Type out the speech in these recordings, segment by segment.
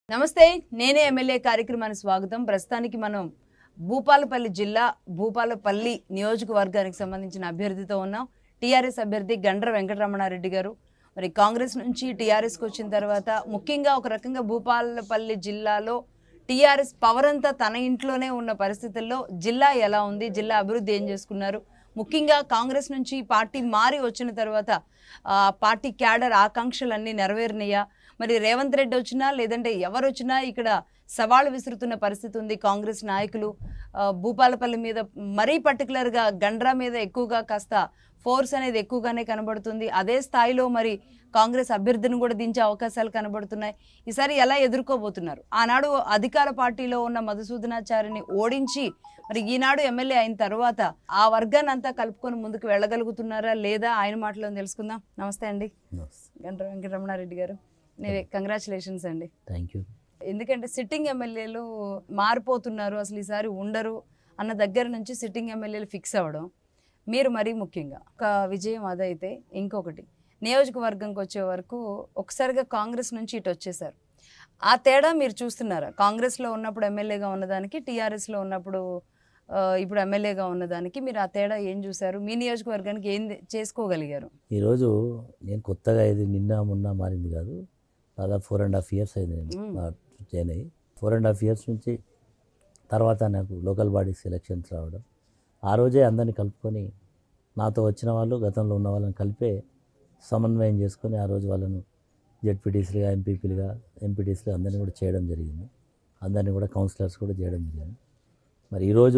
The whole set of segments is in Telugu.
నమస్తే నేనే ఎమ్మెల్యే కార్యక్రమానికి స్వాగతం ప్రస్తుతానికి మనం భూపాలపల్లి జిల్లా భూపాలపల్లి నియోజకవర్గానికి సంబంధించిన అభ్యర్థితో ఉన్నాం టీఆర్ఎస్ అభ్యర్థి గండ్ర వెంకటరమణారెడ్డి గారు మరి కాంగ్రెస్ నుంచి టీఆర్ఎస్కి వచ్చిన తర్వాత ముఖ్యంగా ఒక రకంగా భూపాలపల్లి జిల్లాలో టీఆర్ఎస్ పవర్ అంతా తన ఇంట్లోనే ఉన్న పరిస్థితుల్లో జిల్లా ఎలా ఉంది జిల్లా అభివృద్ధి ఏం చేసుకున్నారు ముఖ్యంగా కాంగ్రెస్ నుంచి పార్టీ మారి వచ్చిన తర్వాత ఆ పార్టీ క్యాడర్ ఆకాంక్షలన్నీ నెరవేరినాయా మరి రేవంత్ రెడ్డి వచ్చినా లేదంటే ఎవరు వచ్చినా ఇక్కడ సవాళ్ళు విసురుతున్న పరిస్థితి ఉంది కాంగ్రెస్ నాయకులు ఆ, భూపాలపల్లి మీద మరీ పర్టికులర్గా గండ్రా మీద ఎక్కువగా కాస్త ఫోర్స్ అనేది ఎక్కువగానే కనబడుతుంది అదే స్థాయిలో మరి కాంగ్రెస్ అభ్యర్థిని కూడా దించే అవకాశాలు కనబడుతున్నాయి ఈసారి ఎలా ఎదుర్కోబోతున్నారు ఆనాడు అధికార పార్టీలో ఉన్న మధుసూదనాచారిని ఓడించి మరి ఈనాడు ఎమ్మెల్యే అయిన తర్వాత ఆ వర్గాన్ని అంతా కలుపుకొని ముందుకు వెళ్ళగలుగుతున్నారా లేదా ఆయన మాటలో తెలుసుకుందాం నమస్తే అండి గంట వెంకటరమణారెడ్డి గారు కంగ్రాచులేషన్స్ అండి థ్యాంక్ యూ ఎందుకంటే సిట్టింగ్ ఎమ్మెల్యేలు మారిపోతున్నారు అసలు ఈసారి ఉండరు అన్న దగ్గర నుంచి సిట్టింగ్ ఎమ్మెల్యేలు ఫిక్స్ అవ్వడం మీరు మరీ ముఖ్యంగా ఒక విజయం అదైతే ఇంకొకటి నియోజకవర్గంకి వచ్చే వరకు ఒకసారిగా కాంగ్రెస్ నుంచి ఇటు వచ్చేసారు ఆ తేడా మీరు చూస్తున్నారా కాంగ్రెస్లో ఉన్నప్పుడు ఎమ్మెల్యేగా ఉన్నదానికి టీఆర్ఎస్లో ఉన్నప్పుడు ఆ, ఇప్పుడు ఎమ్మెల్యేగా ఉన్నదానికి మీరు ఆ తేడా ఏం చూశారు మీ నియోజకవర్గానికి ఏం చేసుకోగలిగారు ఈరోజు నేను కొత్తగా ఇది నిన్న మొన్న మారింది కాదు దాదాపు ఫోర్ అండ్ హాఫ్ ఇయర్స్ అయింది నేను మ్మ్. ఆ, జాయిన్ అయ్యి ఫోర్ అండ్ హాఫ్ ఇయర్స్ నుంచి తర్వాత నాకు లోకల్ బాడీస్ ఎలక్షన్స్ రావడం ఆ రోజే అందరిని కలుపుకొని నాతో వచ్చిన వాళ్ళు గతంలో ఉన్న వాళ్ళని కలిపే సమన్వయం చేసుకొని ఆ రోజు వాళ్ళను జెడ్పీటీసీలుగా ఎంపీపీలుగా ఎంపీటీసీలుగా అందరినీ కూడా చేయడం జరిగింది అందరినీ కూడా కౌన్సిలర్స్ కూడా చేయడం జరిగింది మరి ఈరోజు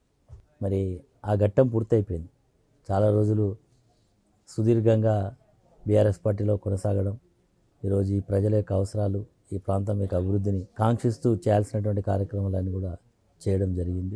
మరి ఆ ఘట్టం పూర్తయిపోయింది చాలా రోజులు సుదీర్ఘంగా బీఆర్ఎస్ పార్టీలో కొనసాగడం ఈరోజు ఈ ప్రజల యొక్క అవసరాలు ఈ ప్రాంతం యొక్క అభివృద్ధిని కాంక్షిస్తూ చేయాల్సినటువంటి కార్యక్రమాలన్నీ కూడా చేయడం జరిగింది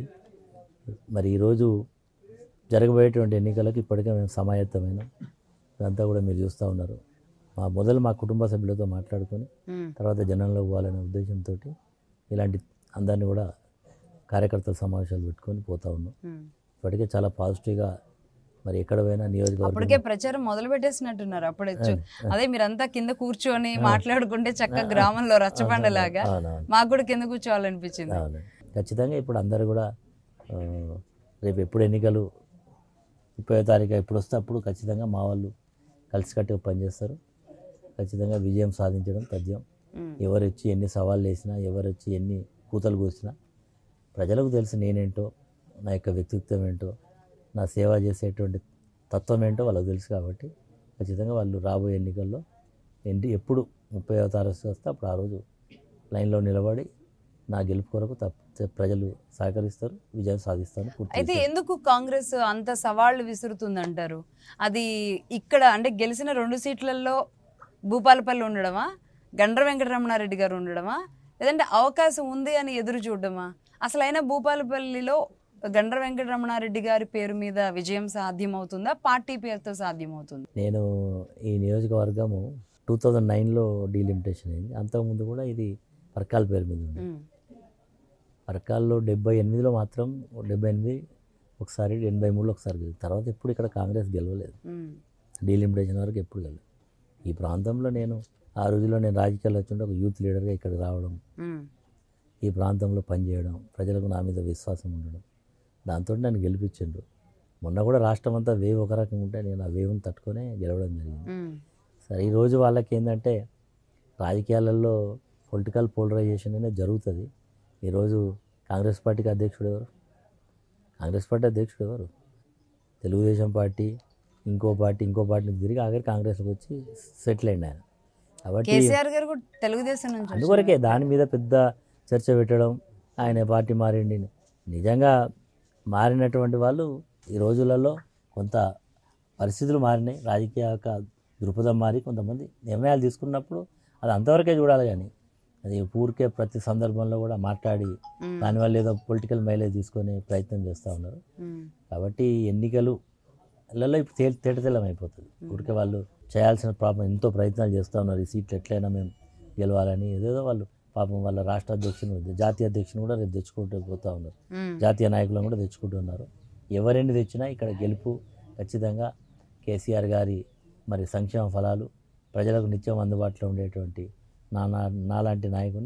మరి ఈరోజు జరగబోయేటువంటి ఎన్నికలకు ఇప్పటికే మేము సమాయత్తమైన ఇదంతా కూడా మీరు చూస్తూ ఉన్నారు మా మొదలు మా కుటుంబ సభ్యులతో మాట్లాడుకొని తర్వాత జనంలో పోవాలనే ఉద్దేశంతో ఇలాంటి అందరినీ కూడా కార్యకర్తల సమావేశాలు పెట్టుకొని పోతా ఉన్నాం ఇప్పటికే చాలా పాజిటివ్గా మరి ఎక్కడ పోయినా నియోజకవర్గం అప్పటికే ప్రచారం మొదలు పెట్టేసినట్టున్నారు అప్పుడే చూ- అదే మీరంతా కింద కూర్చొని మాట్లాడుకుంటే చక్క గ్రామంలో రచ్చబండలాగా అవునవును మాకు కూడా కింద కూర్చోవాలనిపించింది అవును ఖచ్చితంగా ఇప్పుడు అందరూ కూడా ఆ, రేపు ఎప్పుడు ఎన్నికలు ముప్పై తారీఖు ఎప్పుడు వస్తే అప్పుడు ఖచ్చితంగా మా వాళ్ళు కలిసికట్టుగా పనిచేస్తారు ఖచ్చితంగా విజయం సాధించడం తథ్యం ఉమ్. ఎవరు వచ్చి ఎన్ని సవాళ్ళు వేసినా ఎవరు వచ్చి ఎన్ని కూతలు కూసినా ప్రజలకు తెలుసు నేనేంటో నా యొక్క వ్యక్తిత్వం ఏంటో నా సేవ చేసేటువంటి తత్వం ఏంటో వాళ్ళకి తెలుసు కాబట్టి ఖచ్చితంగా వాళ్ళు రాబోయే ఎన్నికల్లో ఏంటి ఎప్పుడు ముప్పై తారీఖు వస్తే అప్పుడు ఆ రోజు లైన్లో నిలబడి నా గెలుపు కొరకు తప్ప ప్రజలు సహకరిస్తారు విజయం సాధిస్తాను పూర్తి అయితే చేస్తారు. ఎందుకు కాంగ్రెస్ అంత సవాళ్లు విసురుతుంది అంటారు అది ఇక్కడ అంటే గెలిచిన రెండు సీట్లలో భూపాలపల్లి ఉండడమా గండ్ర వెంకటరమణారెడ్డి గారు ఉండడమా లేదంటే అవకాశం ఉంది అని ఎదురు చూడడమా అసలు అయినా భూపాలపల్లిలో గండ్ర వెంకటరమణారెడ్డి గారి పేరు మీద విజయం సాధ్యమవుతుందా పార్టీ పేరుతో సాధ్యమవుతుందా నేను ఈ నియోజకవర్గము టూ థౌజండ్ నైన్లో డీలిమిటేషన్ అయింది అంతకుముందు కూడా ఇది పర్కాల పేరు మీద ఉంది ఉమ్. పరకాల్లో డెబ్బై ఎనిమిదిలో మాత్రం డెబ్బై ఎనిమిది ఒకసారి ఎనభై మూడులో ఒకసారి గెలిచింది తర్వాత ఎప్పుడు ఇక్కడ కాంగ్రెస్ గెలవలేదు ఉమ్. డీలిమిటేషన్ వరకు ఎప్పుడు గెలవలేదు ఈ ప్రాంతంలో నేను ఆ రోజుల్లో నేను రాజకీయాల్లో వచ్చింటే ఒక యూత్ లీడర్గా ఇక్కడికి రావడం ఉమ్. ఈ ప్రాంతంలో పనిచేయడం ప్రజలకు నా మీద విశ్వాసం ఉండడం దాంతో నన్ను గెలిపించిండు మొన్న కూడా రాష్ట్రం అంతా వేవ్ ఒక రకంగా ఉంటే నేను ఆ వేవ్ని తట్టుకొనే గెలవడం జరిగింది ఉమ్. సరే ఈరోజు వాళ్ళకి ఏంటంటే రాజకీయాలలో పొలిటికల్ పోలరైజేషన్ అనేది జరుగుతుంది ఈరోజు కాంగ్రెస్ పార్టీకి అధ్యక్షుడు ఎవరు కాంగ్రెస్ పార్టీ అధ్యక్షుడు ఎవరు తెలుగుదేశం పార్టీ ఇంకో పార్టీ ఇంకో పార్టీని తిరిగి ఆఖరి కాంగ్రెస్కి వచ్చి సెటిల్ అయింది ఆయన కాబట్టి కేసీఆర్ గారు కూడా తెలుగుదేశం నుంచి అందువరకే దాని మీద పెద్ద చర్చ పెట్టడం ఆయన పార్టీ మారిండి నిజంగా మారినటువంటి వాళ్ళు ఈ రోజులలో కొంత పరిస్థితులు మారినాయి రాజకీయ యొక్క దృక్పథం మారి కొంతమంది నిర్ణయాలు తీసుకున్నప్పుడు అది అంతవరకే చూడాలి కానీ అది ఊరికే ప్రతి సందర్భంలో కూడా మాట్లాడి ఉమ్. దానివల్ల ఏదో పొలిటికల్ మైలేజ్ తీసుకునే ప్రయత్నం చేస్తూ ఉన్నారు ఉమ్. కాబట్టి ఎన్నికలు లలో ఇప్పుడు తేలి తేటతెల్లం అయిపోతుంది ఊరికే వాళ్ళు చేయాల్సిన పాపం ఎంతో ప్రయత్నాలు చేస్తూ ఉన్నారు ఈ సీట్లు ఎట్లయినా మేము గెలవాలని ఏదేదో వాళ్ళు పాపం వాళ్ళ రాష్ట్ర అధ్యక్షుని జాతీయ అధ్యక్షుని కూడా రేపు తెచ్చుకుంటూ పోతూ ఉన్నారు ఉమ్. జాతీయ నాయకులను కూడా తెచ్చుకుంటున్నారు ఎవరెన్ని తెచ్చినా ఇక్కడ గెలుపు ఖచ్చితంగా కేసీఆర్ గారి మరి సంక్షేమ ఫలాలు ప్రజలకు నిత్యం అందుబాటులో ఉండేటువంటి నా నా నాలాంటి నాయకుని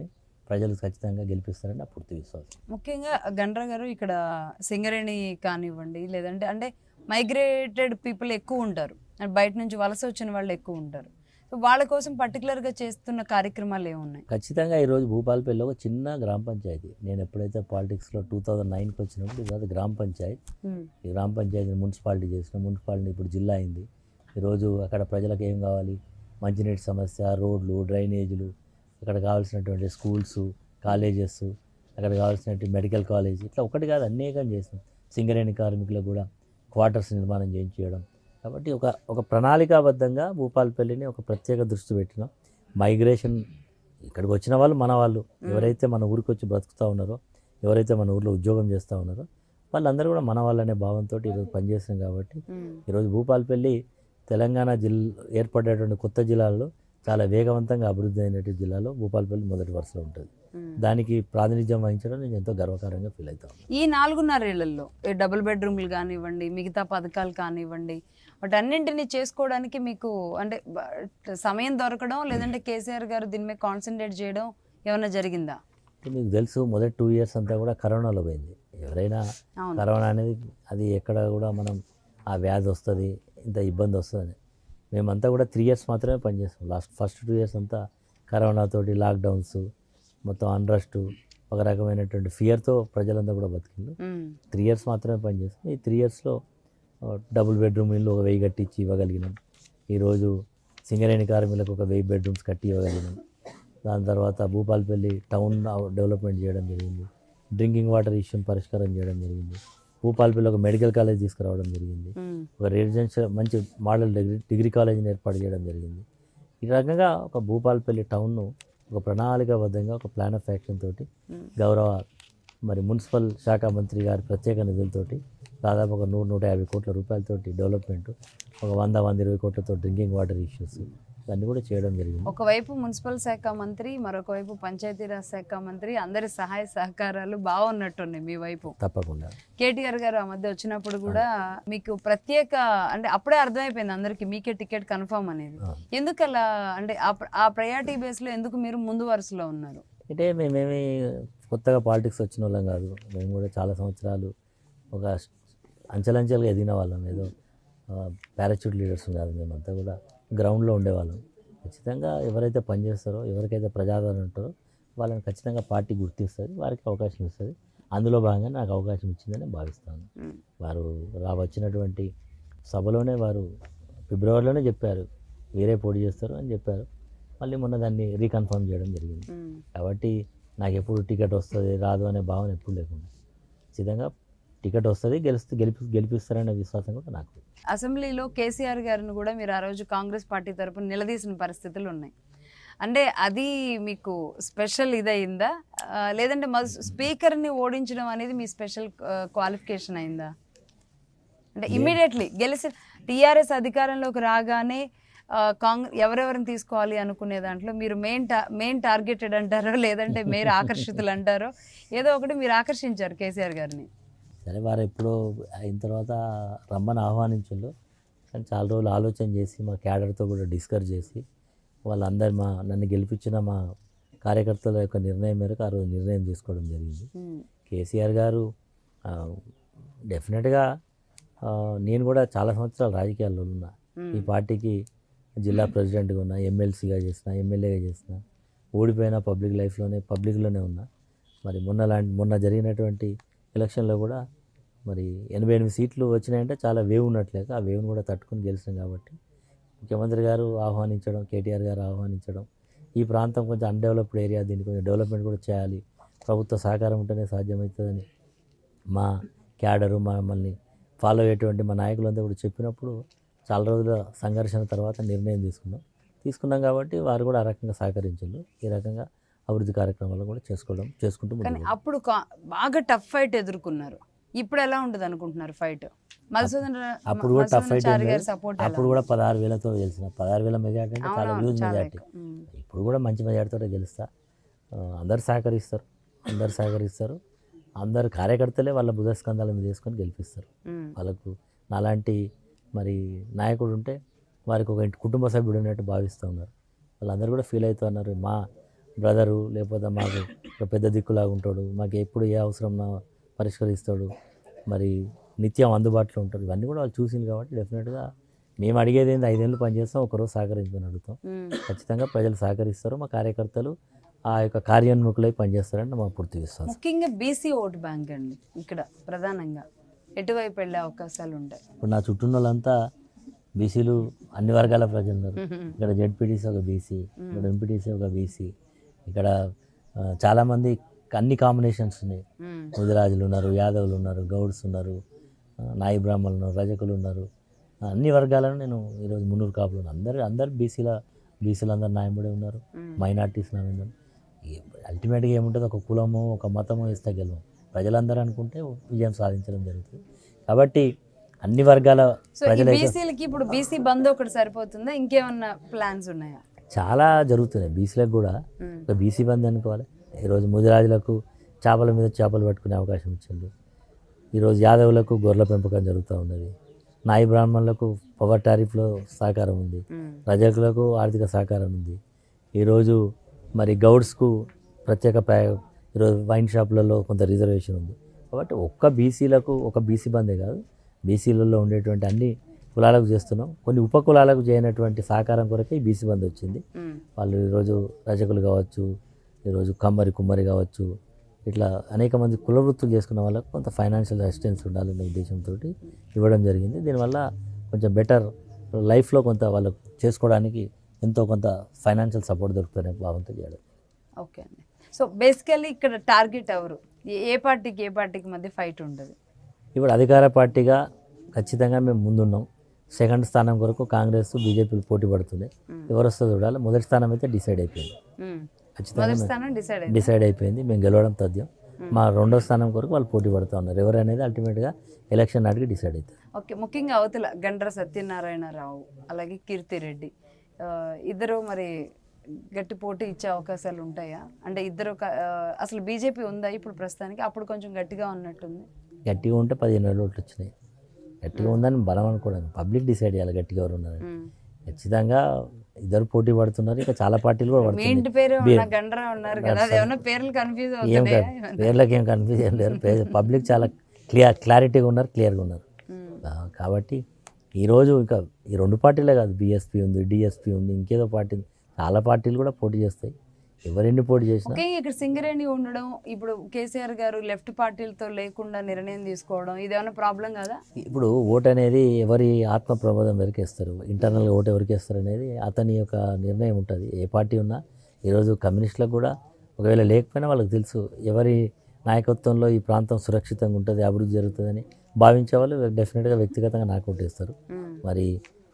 ప్రజలు ఖచ్చితంగా గెలిపిస్తారని నా పూర్తి విశ్వాసం ముఖ్యంగా గండ్ర గారు ఇక్కడ సింగరేణి కానివ్వండి లేదంటే అంటే మైగ్రేటెడ్ పీపుల్ ఎక్కువ ఉంటారు అంటే బయట నుంచి వలస వచ్చిన వాళ్ళు ఎక్కువ ఉంటారు సో వాళ్ళ కోసం పర్టికులర్గా చేస్తున్న కార్యక్రమాలు ఏమున్నాయి ఖచ్చితంగా ఈరోజు భూపాలపల్లిలో ఒక చిన్న గ్రామ పంచాయతీ నేను ఎప్పుడైతే పాలిటిక్స్లో టూ థౌజండ్ నైన్కి వచ్చినప్పుడు ఇది అది గ్రామ పంచాయతీ ఉమ్, ఈ గ్రామ పంచాయతీ మున్సిపాలిటీ చేసిన మున్సిపాలిటీ ఇప్పుడు జిల్లా అయింది ఈరోజు అక్కడ ప్రజలకు ఏం కావాలి మంచినీటి సమస్య రోడ్లు డ్రైనేజీలు అక్కడ కావాల్సినటువంటి స్కూల్స్ కాలేజెస్ అక్కడ కావాల్సినటువంటి మెడికల్ కాలేజ్ ఇట్లా ఒకటి కాదు అనేకం చేసినాం సింగరేణి కార్మికులకు కూడా క్వార్టర్స్ నిర్మాణం చేయించడం కాబట్టి ఒక ఒక ప్రణాళికాబద్ధంగా భూపాలపల్లిని ఒక ప్రత్యేక దృష్టి పెట్టినాం మైగ్రేషన్ ఇక్కడికి వచ్చిన వాళ్ళు మన వాళ్ళు ఎవరైతే మన ఊరికి వచ్చి బ్రతుకుతూ ఉన్నారో ఎవరైతే మన ఊర్లో ఉద్యోగం చేస్తూ ఉన్నారో వాళ్ళందరూ కూడా మన వాళ్ళనే భావంతో ఈరోజు పనిచేస్తున్నాం కాబట్టి ఉమ్, ఈరోజు భూపాలపల్లి తెలంగాణ జిల్లా ఏర్పడేటువంటి కొత్త జిల్లాల్లో చాలా వేగవంతంగా అభివృద్ధి అయినటువంటి జిల్లాలో భూపాలపల్లి మొదటి వరుసలో ఉంటుంది ఉమ్. దానికి ప్రాతినిధ్యం వహించడం నేను ఎంతో గర్వకారంగా ఫీల్ అవుతాను ఈ నాలుగున్నరేళ్లలో ఈ డబుల్ బెడ్రూమ్లు కానివ్వండి మిగతా పథకాలు కానివ్వండి వాటన్నింటినీ చేసుకోవడానికి మీకు అంటే బ- సమయం దొరకడం లేదంటే కేసీఆర్ గారు దీని మీద కాన్సన్ట్రేట్ చేయడం ఏమైనా జరిగిందా అంటే మీకు తెలుసు మొదటి టూ ఇయర్స్ అంతా కూడా కరోనాలో పోయింది ఎవరైనా అవును కరోనా అనేది అది ఎక్కడ కూడా మనం ఆ వ్యాధి వస్తుంది ఇంత ఇబ్బంది వస్తుందని మేమంతా కూడా త్రీ ఇయర్స్ మాత్రమే పనిచేస్తాం లాస్ట్ ఫస్ట్ టూ ఇయర్స్ అంతా కరోనాతోటి లాక్డౌన్స్ మొత్తం అన్రస్ట్ ఒక రకమైనటువంటి ఫియర్తో ప్రజలంతా కూడా బతికిండు ఉమ్, త్రీ ఇయర్స్ మాత్రమే పనిచేస్తాం ఈ త్రీ ఇయర్స్లో డబుల్ బెడ్రూమ్ ఇల్లు ఒక వెయ్యి కట్టించి ఇవ్వగలిగినాం ఈరోజు సింగరేణి కార్మికులకు ఒక వెయ్యి బెడ్రూమ్స్ కట్టి ఇవ్వగలిగినాం దాని తర్వాత భూపాలపల్లి టౌన్ డెవలప్మెంట్ చేయడం జరిగింది డ్రింకింగ్ వాటర్ ఇష్యూని పరిష్కారం చేయడం జరిగింది భూపాలపల్లి ఒక మెడికల్ కాలేజ్ తీసుకురావడం జరిగింది ఉమ్, ఒక రెసిడెన్షియల్ మంచి మోడల్ డిగ్రీ డిగ్రీ కాలేజీని ఏర్పాటు చేయడం జరిగింది ఈ రకంగా ఒక భూపాలపల్లి టౌన్ను ఒక ప్రణాళికాబద్ధంగా ఒక ప్లాన్ ఆఫ్ యాక్షన్ తోటి ఉమ్. గౌరవ మరి మున్సిపల్ శాఖ మంత్రి గారి ప్రత్యేక నిధులతోటి దాదాపు ఒక నూరు నూట యాభై కోట్ల రూపాయలతోటి డెవలప్మెంట్ ఒక వంద వంద ఇరవై కోట్లతో డ్రింకింగ్ వాటర్ ఇష్యూస్ ఇవన్నీ కూడా చేయడం జరిగింది ఒకవైపు మున్సిపల్ శాఖ మంత్రి మరొక వైపు పంచాయతీరాజ్ శాఖ మంత్రి అందరి సహాయ సహకారాలు బాగున్నట్టున్నాయి మీ వైపు తప్పకుండా కేటీఆర్ గారు ఆ మధ్య వచ్చినప్పుడు కూడా మీకు ప్రత్యేక అంటే అప్పుడే అర్థమైపోయింది అందరికి మీకే టికెట్ కన్ఫర్మ్ అనేది ఆ. ఎందుకు అలా అంటే ఆ ప్ర- ఆ ప్రయారిటీ బేస్ లో ఎందుకు మీరు ముందు వరుసలో ఉన్నారు అంటే మేమేమి కొత్తగా పాలిటిక్స్ వచ్చిన వాళ్ళం కాదు మేము కూడా చాలా సంవత్సరాలు ఒక అంచెలంచెలుగా ఎదిగిన వాళ్ళం ఏదో పారాచూట్ లీడర్స్ కాదు మేమంతా కూడా గ్రౌండ్లో ఉండేవాళ్ళం ఖచ్చితంగా ఎవరైతే పనిచేస్తారో ఎవరికైతే ప్రజాదరణ ఉంటారో వాళ్ళని ఖచ్చితంగా పార్టీ గుర్తిస్తుంది వారికి అవకాశం ఇస్తుంది అందులో భాగంగా నాకు అవకాశం ఇచ్చిందని భావిస్తాను ఉమ్, వారు రా వచ్చినటువంటి సభలోనే వారు ఫిబ్రవరిలోనే చెప్పారు వేరే పోటీ చేస్తారు అని చెప్పారు మళ్ళీ మొన్న దాన్ని రీకన్ఫర్మ్ చేయడం జరిగింది ఉమ్, కాబట్టి నాకు ఎప్పుడు టికెట్ వస్తుంది రాదు అనే భావన ఎప్పుడు లేకుండా ఖచ్చితంగా టికెట్ వస్తుంది గెలుస్తూ గెలిపి గెలిపిస్తారనే విశ్వాసం కూడా నాకు అసెంబ్లీలో కేసీఆర్ గారిని కూడా మీరు ఆ రోజు కాంగ్రెస్ పార్టీ తరపున నిలదీసిన పరిస్థితులు ఉన్నాయి అంటే అది మీకు స్పెషల్ ఇదయిందా ఆ, లేదంటే మా స్పీకర్ని ఓడించడం అనేది మీ స్పెషల్ క్వాలిఫికేషన్ అయిందా అంటే ఇమీడియట్లీ గెలిచి టీఆర్ఎస్ అధికారంలోకి రాగానే కాంగ్రెస్ ఎవరెవరిని తీసుకోవాలి అనుకునే దాంట్లో మీరు మెయిన్ టా మెయిన్ టార్గెటెడ్ అంటారో లేదంటే మీరు ఆకర్షితులు అంటారో ఏదో ఒకటి మీరు ఆకర్షించారు కేసీఆర్ గారిని సరే వారు ఎప్పుడో అయిన తర్వాత రమ్మని ఆహ్వానించారు కానీ చాలా రోజులు ఆలోచన చేసి మా క్యాడర్తో కూడా డిస్కస్ చేసి వాళ్ళందరు మా నన్ను గెలిపించిన మా కార్యకర్తల యొక్క నిర్ణయం మేరకు ఆ రోజు నిర్ణయం తీసుకోవడం జరిగింది ఉమ్, కేసీఆర్ గారు ఆ, డెఫినెట్గా ఆ, నేను కూడా చాలా సంవత్సరాలు రాజకీయాల్లో ఉన్నా ఉమ్, ఈ పార్టీకి జిల్లా ప్రెసిడెంట్గా ఉన్నా ఎమ్మెల్సీగా చేసిన ఎమ్మెల్యేగా చేసిన ఓడిపోయిన పబ్లిక్ లైఫ్లోనే పబ్లిక్లోనే ఉన్నా మరి మొన్న లాంటి మొన్న జరిగినటువంటి ఎలక్షన్లో కూడా మరి ఎనభై ఎనిమిది సీట్లు వచ్చినాయంటే చాలా వేవ్ ఉన్నట్లేక ఆ వేవ్ని కూడా తట్టుకుని గెలిచాం కాబట్టి ముఖ్యమంత్రి గారు ఆహ్వానించడం కేటీఆర్ గారు ఆహ్వానించడం ఈ ప్రాంతం కొంచెం అన్డెవలప్డ్ ఏరియా దీన్ని కొంచెం డెవలప్మెంట్ కూడా చేయాలి ప్రభుత్వ సహకారం ఉంటేనే సాధ్యమవుతుందని మా క్యాడరు మమ్మల్ని ఫాలో అయ్యేటువంటి మా నాయకులంతా కూడా చెప్పినప్పుడు చాలా రోజుల సంఘర్షణ తర్వాత నిర్ణయం తీసుకున్నాం తీసుకున్నాం కాబట్టి వారు కూడా ఆ రకంగా సహకరించారు ఈ రకంగా అభివృద్ధి కార్యక్రమాలు కూడా చేసుకోవడం చేసుకుంటూ కానీ ముందుకు అప్పుడు కా- బాగా టఫ్ ఫైట్ ఎదుర్కొన్నారు ఇప్పుడు ఎలా ఉంటుంది అనుకుంటున్నారు ఫైట్ మధుసూదన్ రా- అప్పుడు కూడా టఫ్ ఫైట్ చారి గారి సపోర్ట్ అప్పుడు కూడా పదహారు వేలతో గెలిచిన పదహారు వేల మెజార్టీ అంటే చాలా హ్యూజ్ మెజార్టీ ఎక్కువ. ఉమ్, ఇప్పుడు కూడా మంచి మెజార్టీతో గెలుస్తా ఆ, అందరు సహకరిస్తారు అందరు సహకరిస్తారు అందరు కార్యకర్తలే వాళ్ళ భుజస్కంధాల మీద వేసుకొని గెలిపిస్తారు ఉమ్, వాళ్ళకు నాలాంటి మరి నాయకుడు ఉంటే వారికి ఒక ఇంటి కుటుంబ సభ్యుడు ఉన్నట్టు భావిస్తూ ఉన్నారు వాళ్ళందరూ కూడా ఫీల్ అవుతూ ఉన్నారు మా బ్రదరు లేకపోతే మాకు ఒక పెద్ద దిక్కులాగా ఉంటాడు మాకు ఎప్పుడు ఏ అవసరం నా పరిష్కరిస్తాడు మరి నిత్యం అందుబాటులో ఉంటాడు ఇవన్నీ కూడా వాళ్ళు చూసింది కాబట్టి డెఫినెట్గా మేము అడిగేది ఏంది ఐదేళ్ళు పనిచేస్తాం ఒకరోజు సహకరించమని అడుగుతాం ఉమ్. ఖచ్చితంగా ప్రజలు సహకరిస్తారు మా కార్యకర్తలు ఆ యొక్క కార్యోన్ముఖులై పనిచేస్తారని మా పూర్తి విశ్వాసం ముఖ్యంగా బీసీ ఓటు బ్యాంక్ అండి ఇక్కడ ప్రధానంగా ఎటువైపు వెళ్ళే అవకాశాలు ఉంటాయి ఇప్పుడు నా చుట్టూ ఉన్న వాళ్ళంతా బీసీలు అన్ని వర్గాల ప్రజలు ఉన్నారు ఇక్కడ జెడ్పీటీసీ ఒక బీసీ ఇక్కడ ఎంపీటీసీ ఒక బీసీ ఇక్కడ ఆ, చాలామంది అన్ని కాంబినేషన్స్ ఉన్నాయి ఉమ్. ముదిరాజులు ఉన్నారు యాదవులు ఉన్నారు గౌడ్స్ ఉన్నారు ఆ, నాయి బ్రాహ్మణులు ఉన్నారు రజకులు ఉన్నారు ఆ, అన్ని వర్గాలను నేను ఈరోజు మున్నూరు కాపులు ఉన్నాను అందరు అందరు బీసీల బీసీలు అందరు న్యాయపడి ఉన్నారు ఉమ్. మైనార్టీస్ నా ఉన్నారు అల్టిమేట్గా ఏముంటుంది ఒక కులము ఒక మతము ఇస్తే గెలవం ప్రజలందరూ అనుకుంటే విజయం సాధించడం జరుగుతుంది కాబట్టి అన్ని వర్గాల సో ఈ ప్రజలైతే బీసీలకి ఇప్పుడు బీసీ బంద్ ఒకటి సరిపోతుందా ఇంకేమన్నా ప్లాన్స్ ఉన్నాయా చాలా జరుగుతున్నాయి బీసీలకు కూడా ఉమ్. ఒక బీసీ బంద్ అనుకోవాలి ఈరోజు ముదిరాజులకు చేపల మీద చేపలు పట్టుకునే అవకాశం ఇచ్చింది ఈరోజు యాదవులకు గొర్రెల పెంపకం జరుగుతూ ఉన్నది నాయి బ్రాహ్మణులకు పవర్ టారిఫ్లో సహకారం ఉంది ఉమ్. ప్రజలకు ఆర్థిక సహకారం ఉంది ఈరోజు మరి గౌడ్స్కు ప్రత్యేక ప్రా- ఈరోజు వైన్ షాపులలో కొంత రిజర్వేషన్ ఉంది కాబట్టి ఒక్క బీసీలకు ఒక బీసీ బందే కాదు బీసీలలో ఉండేటువంటి అన్ని కులాలకు చేస్తున్నాం కొన్ని ఉప కులాలకు చేయనటువంటి సహకారం కొరకే ఈ బీసీ బంద్ వచ్చింది ఉమ్. వాళ్ళు ఈరోజు రజకులు కావచ్చు ఈరోజు కమ్మరి కుమ్మరి కావచ్చు ఇట్లా అనేక మంది కుల వృత్తులు చేసుకున్న వాళ్ళకు కొంత ఫైనాన్షియల్ అసిస్టెన్స్ ఉండాలనే ఉద్దేశంతో ఇవ్వడం జరిగింది దీనివల్ల కొంచెం బెటర్ లైఫ్లో కొంత వాళ్ళకు చేసుకోవడానికి ఎంతో కొంత ఫైనాన్షియల్ సపోర్ట్ దొరుకుతుందనే భావంతో చేయడం ఓకే అండి సో బేసికల్లీ ఇక్కడ టార్గెట్ ఎవరు ఏ- ఏ పార్టీకి ఏ పార్టీకి మధ్య ఫైట్ ఉంటుంది ఇప్పుడు అధికార పార్టీగా ఖచ్చితంగా మేము ముందున్నాం సెకండ్ స్థానం కొరకు కాంగ్రెస్ బీజేపీలు పోటీ పడుతున్నాయి ఎవరు వస్తుందో చూడాలి మొదటి స్థానం అయితే డిసైడ్ అయిపోయింది ఉమ్. ఖచ్చితంగా మొదటి మేము- స్థానం డిసైడ్ అయింది డిసైడ్ అయిపోయింది మేము గెలవడం తథ్యం మా రెండో స్థానం కొరకు వాళ్ళు పోటీ పడుతూ ఉన్నారు ఎవరు అనేది అల్టిమేట్గా ఎలక్షన్ నాటికి డిసైడ్ అవుతుంది ఓకే ముఖ్యంగా అవతల గండ్ర సత్యనారాయణరావు అలాగే కీర్తిరెడ్డి ఆ, ఇద్దరు మరి గట్టి పోటీ ఇచ్చే అవకాశాలు ఉంటాయా అంటే ఇద్దరు క- ఆ, అసలు బీజేపీ ఉందా ఇప్పుడు ప్రస్తుతానికి అప్పుడు కొంచెం గట్టిగా ఉన్నట్టుంది గట్టిగా ఉంటే పదిహేను వేల ఓట్లు వచ్చినాయి గట్టిగా ఉందని బలం అనుకోవడం పబ్లిక్ డిసైడ్ చేయాలి గట్టిగా ఎవరు ఉన్నారని ఉమ్. ఖచ్చితంగా ఇద్దరు పోటీ పడుతున్నారు ఇంకా చాలా పార్టీలు కూడా మీ పడుతున్నాయి ఇంటి పేరు బీ- ఉన్న గండ్ర ఉన్నారు కదా అది ఏమన్నా పేర్లు కన్ఫ్యూజ్ ఏం అవుతున్నాయా కాదు పేర్లకు ఏం కన్ఫ్యూజ్ ఏం లేరు పబ్లిక్ చాలా క్లియర్ క్లారిటీగా ఉన్నారు క్లియర్గా ఉన్నారు ఉమ్. ఆ, కాబట్టి ఈరోజు ఇంకా ఈ రెండు పార్టీలే కాదు బీఎస్పీ ఉంది డిఎస్పీ ఉంది ఇంకేదో పార్టీ ఉంది. చాలా పార్టీలు కూడా పోటీ చేస్తాయి ఎవరెన్ని పోటీ చేసినా ఓకే ఇక్కడ సింగరేణి ఉండడం ఇప్పుడు కేసీఆర్ గారు లెఫ్ట్ పార్టీలతో లేకుండా నిర్ణయం తీసుకోవడం ఇది ఏమైనా ప్రాబ్లం కదా ఇప్పుడు ఓటు అనేది ఎవరి ఆత్మ ప్రబోధం వరకేస్తారు ఇంటర్నల్గా ఓటు ఎవరికి వేస్తారు అనేది అతని యొక్క నిర్ణయం ఉంటుంది ఏ పార్టీ ఉన్నా ఈరోజు కమ్యూనిస్టులకు కూడా ఒకవేళ లేకపోయినా వాళ్ళకి తెలుసు ఎవరి నాయకత్వంలో ఈ ప్రాంతం సురక్షితంగా ఉంటుంది అభివృద్ధి జరుగుతుందని భావించే వాళ్ళు డెఫినెట్గా వ్యక్తిగతంగా నాకు ఓటేస్తారు ఉమ్. మరి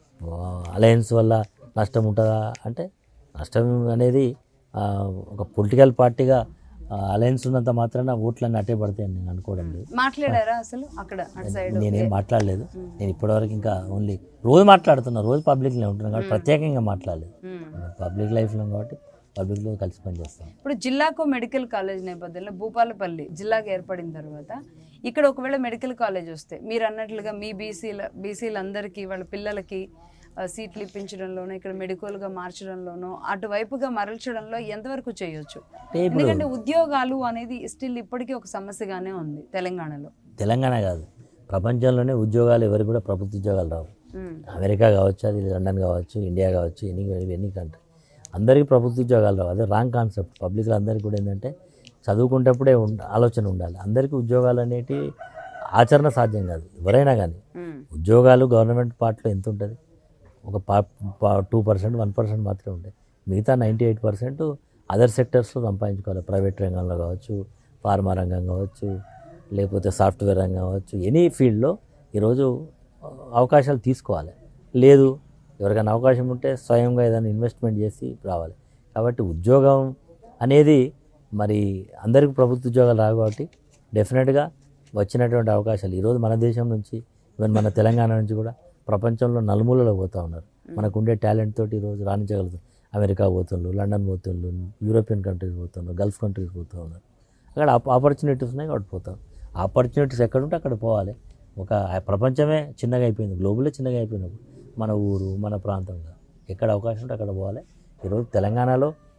అలయన్స్ వల్ల నష్టం ఉంటుందా అంటే నష్టం అనేది ఆ, ఒక పొలిటికల్ పార్టీగా అలయన్స్ ఉన్నంత మాత్రాన ఓట్లన్నీ అట్టే పడతాయని నేను అనుకోవడం లేదు మాట్లాడారా అసలు అక్కడ అటు సైడ్ నేనేం మాట్లాడలేదు నేను ఇప్పటివరకు ఇంకా ఓన్లీ రోజు మాట్లాడుతున్నా రోజు పబ్లిక్లో ఉంటున్నాను కాబట్టి ప్రత్యేకంగా మాట్లాడలేదు పబ్లిక్ లైఫ్లో కాబట్టి పబ్లిక్లో కలిసి పనిచేస్తాను ఇప్పుడు జిల్లాకు మెడికల్ కాలేజ్ నేపథ్యంలో భూపాలపల్లి జిల్లాగా ఏర్పడిన తర్వాత ఇక్కడ ఒకవేళ మెడికల్ కాలేజ్ వస్తే మీరు అన్నట్లుగా మీ బీసీల బీసీలందరికీ వాళ్ళ పిల్లలకి ఆ, సీట్లు ఇప్పించడంలోనో ఇక్కడ మెడికల్గా మార్చడంలోనో అటువైపుగా మరల్చడంలో ఎంతవరకు చేయొచ్చు అంటే ఇప్పుడు ఎందుకంటే ఉద్యోగాలు అనేది స్టిల్ ఇప్పటికీ ఒక సమస్యగానే ఉంది తెలంగాణలో తెలంగాణ కాదు ప్రపంచంలోనే ఉద్యోగాలు ఎవరికి కూడా ప్రభుత్వ ఉద్యోగాలు రావు ఉమ్, అమెరికా కావచ్చు అది లండన్ కావచ్చు ఇండియా కావచ్చు ఎన్ని ఎన్ని కంట్రీ అందరికీ ప్రభుత్వ ఉద్యోగాలు రావు అదే రాంగ్ కాన్సెప్ట్ పబ్లిక్లో అందరికీ కూడా ఏంటంటే చదువుకుంటప్పుడే ఉండ ఆలోచన ఉండాలి అందరికీ ఉద్యోగాలు అనేటివి ఆచరణ సాధ్యం కాదు ఎవరైనా కానీ ఉమ్, ఉద్యోగాలు గవర్నమెంట్ పార్ట్లో ఎంత ఉంటుంది ఒక పా టూ పర్సెంట్ వన్ పర్సెంట్ మాత్రమే ఉంటాయి మిగతా నైంటీ ఎయిట్ పర్సెంట్ అదర్ సెక్టర్స్లో సంపాదించుకోవాలి ప్రైవేట్ రంగంలో కావచ్చు ఫార్మా రంగం కావచ్చు లేకపోతే సాఫ్ట్వేర్ రంగం కావచ్చు ఎనీ ఫీల్డ్లో ఈరోజు అవకాశాలు తీసుకోవాలి లేదు ఎవరికైనా అవకాశం ఉంటే స్వయంగా ఏదైనా ఇన్వెస్ట్మెంట్ చేసి రావాలి కాబట్టి ఉద్యోగం అనేది మరి అందరికీ ప్రభుత్వ ఉద్యోగాలు రావు కాబట్టి డెఫినెట్గా వచ్చినటువంటి అవకాశాలు ఈరోజు మన దేశం నుంచి ఈవెన్ మన తెలంగాణ నుంచి కూడా ప్రపంచంలో నలుమూలలో పోతూ ఉన్నారు మనకు ఉండే టాలెంట్ తోటి ఈరోజు రాణించగలుగుతాం అమెరికా పోతుండ్రు లండన్ పోతుండ్రు యూరోపియన్ కంట్రీస్ పోతుండ్రు గల్ఫ్ కంట్రీస్ పోతూ ఉన్నారు అక్కడ ఆపర్చునిటీస్ ఉన్నాయి కాబట్టి పోతాం ఆపర్చునిటీస్ ఎక్కడ ఉంటే అక్కడ పోవాలి ఒక ఆ ప్రపంచమే చిన్నగా అయిపోయింది గ్లోబలే చిన్నగా అయిపోయినప్పుడు మన ఊరు మన ప్రాంతంగా ఎక్కడ అవకాశం ఉంటే అక్కడ పోవాలి ఈరోజు తెలంగాణలో